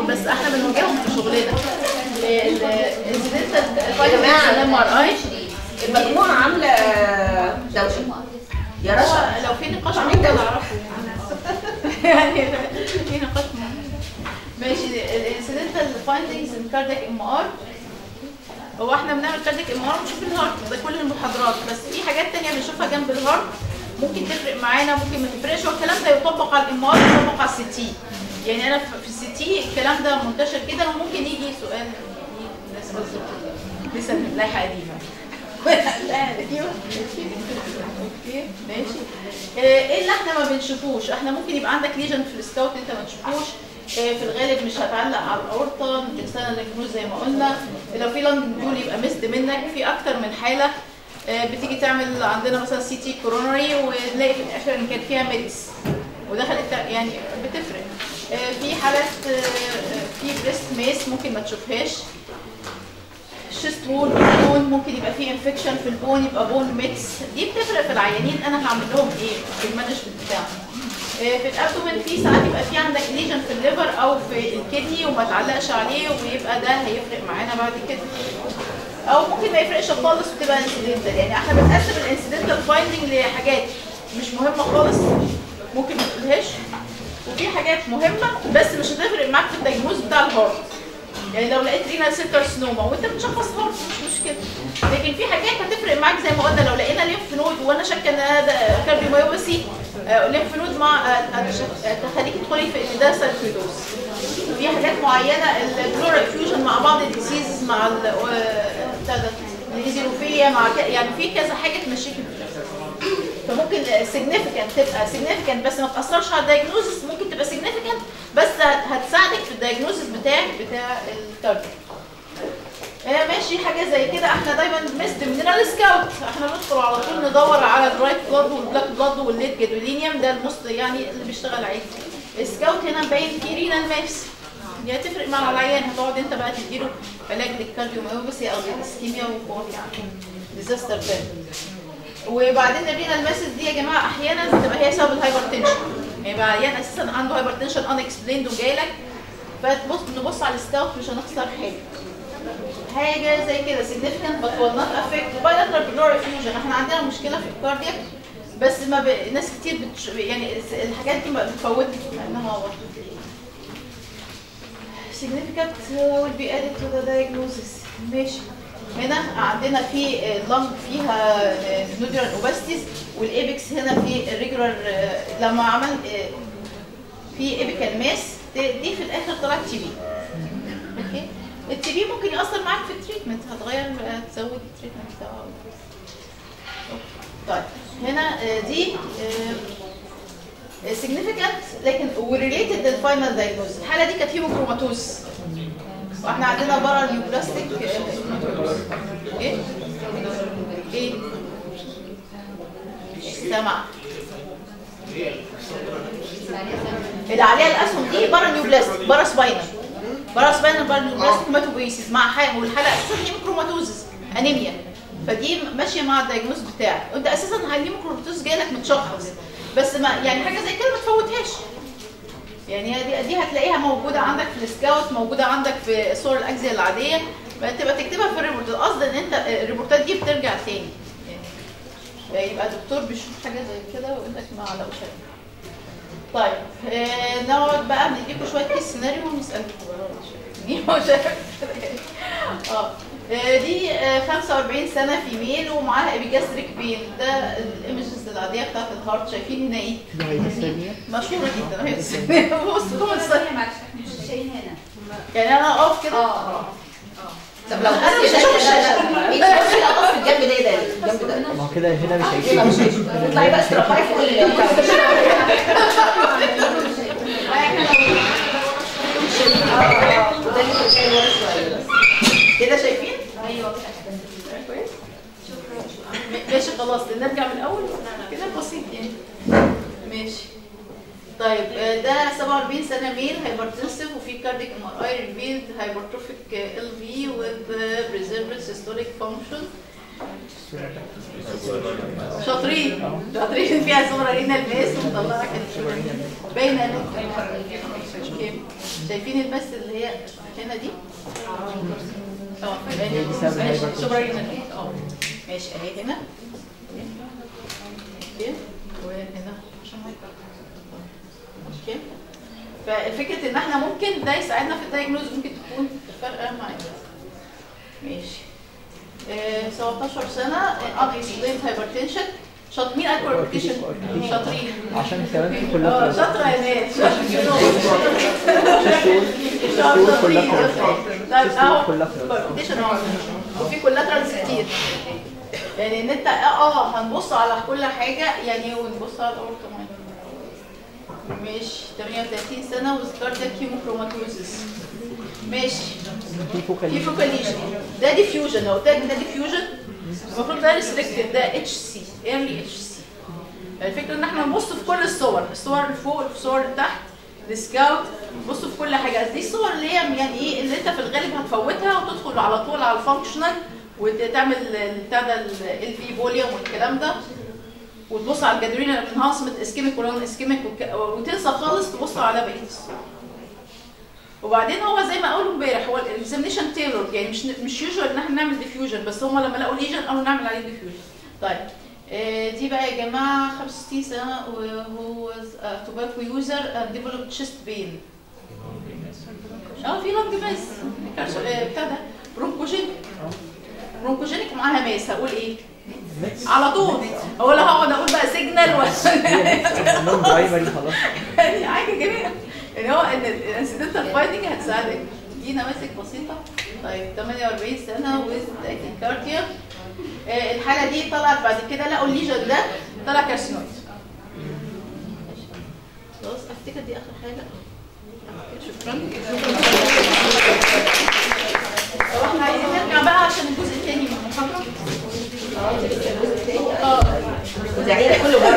بس احنا بنواجههم في شغلنا الانسيدنتال ام ار اي المجموعة عاملة دوشة يا رشا لو في نقاش ممكن نعرفه يعني في نقاش مهم. ماشي الانسيدنتال فايندنجز ان كاردياك ام ار هو احنا بنعمل كاردياك ام ار بنشوف الهارت ده كل المحاضرات بس في حاجات تانية بنشوفها جنب الهارت ممكن تفرق معانا ممكن ما تفرقش هو الكلام ده يطبق على الام ار يطبق على السي تي يعني انا في السي تي الكلام ده منتشر كده وممكن يجي سؤال الناس بس لسه من لائحه قديمه لا قديمه اوكي ماشي آه، ايه اللي احنا ما بنشوفوش احنا ممكن يبقى عندك ليجن في السكاوت انت ما تشوفوش آه، في الغالب مش هتعلق على الاورطه الاكسترنال لينكروز زي ما قلنا لو في لانج دول يبقى مسد منك في اكتر من حاله آه، بتيجي تعمل عندنا مثلا سي تي كورونري ونلاقي في الاخر ان كان فيها ميدس ودخلت يعني بتفرق آه، في حالات آه، في بريست ميس ممكن ما تشوفهاش شيست وول بون ممكن يبقى فيه انفكشن في البون يبقى بون ميكس دي بتفرق في العيانين انا هعمل لهم ايه في المانجمنت بتاعهم آه، في الابدومن في ساعات يبقى في عندك ليجن في الليفر او في الكدني وما تعلقش عليه ويبقى ده هيفرق معانا بعد كده او ممكن ما يفرقش خالص وتبقى انسيدنتال يعني احنا بنقسم الانسيدنتال فايندنج لحاجات مش مهمه خالص ممكن ما تقولهاش وفي حاجات مهمه بس مش هتفرق معاك في الدايجنوز بتاع الهارت يعني لو لقيت رينا سيتر سنوما وانت بتشخص هارت مش مشكله لكن في حاجات هتفرق معاك زي ما قلنا لو لقينا ليمف نود وانا شاكه ان هذا كارديوميوباثي ليمف نود مع آه، هتش- آه، تخليك تدخلي في ان ده سيركيدوز في حاجات معينه البلورال فيوجن مع بعض الديسيزز مع ال آه، بتاع ده، الهيزيروفيا مع ك- يعني في كذا حاجه تمشيك فممكن significant تبقى significant بس ما تاثرش على الدايجنوزس ممكن تبقى significant بس هت- هتساعدك في الدايجنوزس بتاعك بتاع الكارديو آه ماشي حاجه زي كده احنا دايما بنست مننا السكاوت احنا بندخل على طول ندور على الرايت بلاد والبلاك بلاد والليت جدولينيوم ده المست يعني اللي بيشتغل عليه السكاوت هنا مبين فيه رينال ماس دي هتفرق مع العيان هتقعد انت بقى تديله علاج للكارديوميوباثي او للاسكيميا وهو يعني ديزاستر بلان وبعدين الرينال ماسس دي يا جماعه احيانا بتبقى هي سبب الهايبرتنشن يعني يبقى عيان اساسا عنده هايبرتنشن ان اكسبليند وجاي لك فتبص نبص على السكاوت مش هنخسر حاجه حاجه زي كده significant but will not affect bilateral pleural effusion احنا عندنا مشكله في الكاردياك بس ما ب... ناس كتير بتش... يعني الحاجات دي ما بتفوتها مع انها واضحه significant will be added to the diagnosis ماشي هنا عندنا في اللنج فيها نودرال اوباستيز والايبكس هنا في الريجولار لما عمل آه، في ايبيكال ماس دي في الاخر طلعت تي بي اوكي التي بي ممكن ياثر معاك في التريتمنت هتغير آه، تزود التريتمنت بتاعه طيب هنا آه، دي significant لكن وريليتد للفاينل دايجنوز الحاله دي كانت هيموكروماتوز واحنا عندنا برا نيوبلاستيك ايه ايه مش سامع اللي عليها الاسهم دي برا نيوبلاستيك برا سباينال برا سباينال برا نيوبلاستيك ماتوبيسيس مع حاجه والحاله اساسا هيموكروماتوزس انيميا فدي ماشيه مع الدايجنوز بتاعك وانت اساسا الهيموكروماتوز جاي لك متشخص بس ما يعني حاجه زي كده ما تفوتهاش يعني هي دي, دي هتلاقيها موجوده عندك في السكاوت موجوده عندك في صور الاجزاء العاديه تبقى تكتبها في الريبورت القصد ان انت الريبورتات دي بترجع تاني يعني يبقى دكتور بيشوف حاجه زي كده ويقول لك ما علقوش عليها. طيب آه نقعد بقى نديكم شويه كيس سيناريو ونسالكم اه آه، دي آه، 45 سنه في ميل ومعاها ابيجاستريك بين ده الايمجز العاديه بتاعت الهارت شايفين هنا ايه؟ مشهوره جدا اهي بص هم الص- معلش احنا مش شايفين هنا يعني انا اقف كده اه طب لو أنا مش بس هشوف الشاشه انت بصي اقف في الجنب ده ايه ده الجنب ده ما هو كده هنا مش كده مش هيشيل هيشوف اطلعي بقى استرفعي فوق ال وده اللي كنت جاي ورا شويه بس كده شايفين؟ ايوه كويس ماشي خلاص نرجع من الاول كده بسيط يعني ماشي طيب آه، ده 47 سنه ميل هايبرتنسيف وفي كارديك ام ار اي ريفيلد هايبرتروفيك ال في وذ بريزيرفد سيستوليك فانكشن شاطرين شاطرين فيها صوره رينا الماس ومطلعه كده باينه إنك- اوكي شايفين المس اللي هي هنا دي اه هي دي سبب الهايبر سوبر اه ماشي اهي هنا اوكي وهنا اوكي ففكره ان احنا ممكن ده يساعدنا في الدايجنوز ممكن تكون فارقه معانا ماشي آه، 17 سنه ان اكسبليند هايبرتنشن شاط مين اكبر هايبرتنشن شاطرين عشان كمان في اه كلها شاطره يا ناس شطور كلها طيب اهو كلها كواليفيكيشن اهو وفي كولاترالز كتير يعني ان انت اه هنبص على كل حاجه يعني ونبص على الاورطه كمان ماشي 38 سنه وسكاردياك هيموكروماتوزيس ماشي في في فوكال فوكاليشن ده ديفيوجن لو قلت لك ده ديفيوجن المفروض ده ريستريكتد ده اتش سي ايرلي اتش سي الفكره ان احنا نبص في كل الصور الصور اللي فوق الصور اللي تحت السكاوت بص في كل حاجه دي الصور اللي هي يعني ايه اللي انت في الغالب هتفوتها وتدخل على طول على الفانكشنال وتعمل ال- بتاع ده ال في فوليوم والكلام ده وتبص على الجدرين انهانسمنت اسكيميك ولون اسكيميك وتنسى خالص تبص على بقيه الصور وبعدين هو زي ما قالوا امبارح هو الاكزامينشن تيلور يعني مش مش يوجوال ان احنا نعمل ديفيوجن بس هم لما لقوا ليجن قالوا نعمل عليه ديفيوجن طيب آه، دي بقى يا جماعه 65 سنه وهو توباكو يوزر ديفلوب تشيست بين اه في لونج ماس كارسو- آه، بتاع ده برونكوجينيك برونكوجينيك معاها ماس هقول ايه؟ ميكس على طول هو لا هقعد اقول بقى سيجنال ولا نون برايمري خلاص يعني حاجه جميله يعني هو ان الانسيدنتال فايتنج هتساعدك دي نماذج بسيطه طيب 48 سنه ويز كارديا الحاله دي طلعت بعد كده لقوا الليجن ده طلع كارسينويد خلاص افتكر دي اخر حاجه شكرا طب احنا عايزين نرجع بقى عشان الجزء الثاني من المحاضره اه وزعينا كله